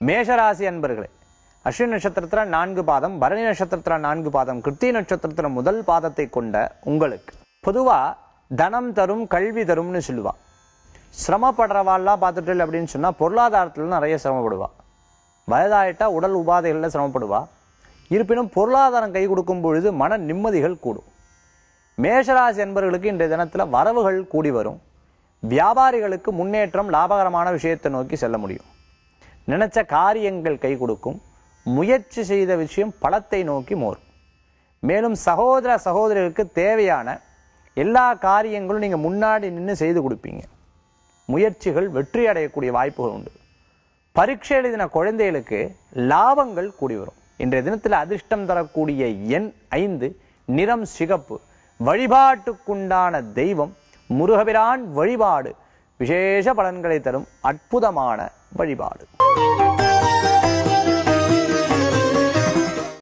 மேஷராசி அன்பர்களே அஸ்வினி நட்சத்திரத்துல நான்கு பாதம் பரணி நட்சத்திரத்துல நான்கு பாதம் கிருத்தி நட்சத்திரத்துல முதல் பாதத்தை கொண்ட உங்களுக்கு பொதுவா தனம் தரும் கல்வி தரும்னு சொல்லுவா சிரமப்படுறவாள்லாம் பார்த்துட்டு அப்படின்னு சொன்னா பொருளாதாரத்துல நிறைய சிரமப்படுவா வயதாயிட்டா உடல் உபாதைகள்ல சிரமப்படுவா இருப்பினும் பொருளாதாரம் கை கொடுக்கும் பொழுது மன நிம்மதிகள் கூடும் மேஷராசி என்பவர்களுக்கு இன்றைய தினத்துல வரவுகள் கூடி வரும் வியாபாரிகளுக்கு முன்னேற்றம் லாபகரமான விஷயத்தை நோக்கி செல்ல முடியும் நினைச்ச காரியங்கள் கை கொடுக்கும் முயற்சி செய்த விஷயம் பலத்தை நோக்கி மோரும் மேலும் சகோதர சகோதரிகளுக்கு தேவையான எல்லா காரியங்களும் நீங்க முன்னாடி நின்று செய்து கொடுப்பீங்க முயற்சிகள் வெற்றி அடையக்கூடிய வாய்ப்புகள் உண்டு பரீட்சை எழுதின குழந்தைகளுக்கு லாபங்கள் கூடி வரும் இன்றைய தினத்தில் அதிர்ஷ்டம் தரக்கூடிய எண் ஐந்து நிறம் சிகப்பு வழிபாட்டுக்குண்டான தெய்வம் முருகபிரான் வழிபாடு விசேஷ பலன்களை தரும் அற்புதமான வழிபாடு